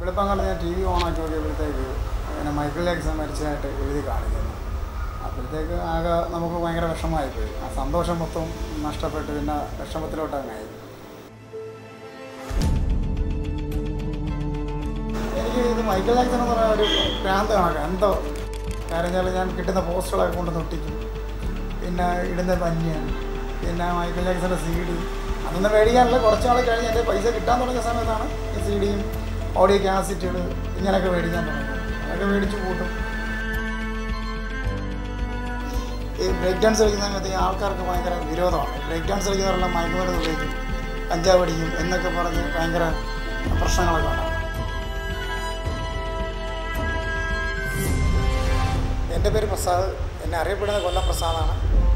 വെളുപ്പം കാലത്ത് ഞാൻ T V ഓണാക്കി നോക്കിയപ്പോഴത്തേക്ക് പിന്നെ മൈക്കിൾ ജാക്സൺ മരിച്ചതായിട്ട് എഴുതി കാണിക്കുന്നു അപ്പോഴത്തേക്ക് ആകെ നമുക്ക് ഭയങ്കര വിഷമമായിപ്പോയി ആ സന്തോഷം മൊത്തം നഷ്ടപ്പെട്ട് പിന്നെ വിഷമത്തിലോട്ട് അങ്ങായി എനിക്ക് ഇത് മൈക്കിൾ ജാക്സൺ എന്ന് പറയുന്ന ഒരു ഭ്രാന്ത് കണക്കാണ് എന്തോ കാര്യം വെച്ചാൽ ഞാൻ കിട്ടുന്ന പോസ്റ്ററുകളൊക്കെ കൊണ്ട് തൊട്ടിക്കും പിന്നെ ഇടുന്ന പഞ്ഞിയാണ് പിന്നെ മൈക്കിൾ ജാക്സൻ്റെ സി ഡി അതൊന്നും മേടിക്കാനില്ല കുറച്ച് നാൾ കഴിഞ്ഞ് എൻ്റെ പൈസ കിട്ടാൻ തുടങ്ങിയ സമയത്താണ് ഈ സി ഡിയും ഓഡിയോ കാസറ്റുകൾ ഇങ്ങനെയൊക്കെ മേടിക്കാൻ തുടങ്ങി അതൊക്കെ മേടിച്ച് കൂട്ടും ഈ ബ്രേക്ക് ഡാൻസ് കളിക്കുന്ന സമയത്ത് ഈ ആൾക്കാർക്ക് ഭയങ്കര വിരോധമാണ് ബ്രേക്ക് ഡാൻസ് കളിക്കുന്നവരെല്ലാം മയക്കുമരുന്ന് ഉപയോഗിക്കും കഞ്ചാവ് അടിക്കും എന്നൊക്കെ പറഞ്ഞ് ഭയങ്കര പ്രശ്നങ്ങളൊക്കെ ഉണ്ടാകും എൻ്റെ പേര് പ്രസാദ് എന്നെ അറിയപ്പെടുന്ന കൊല്ലം പ്രസാദാണ്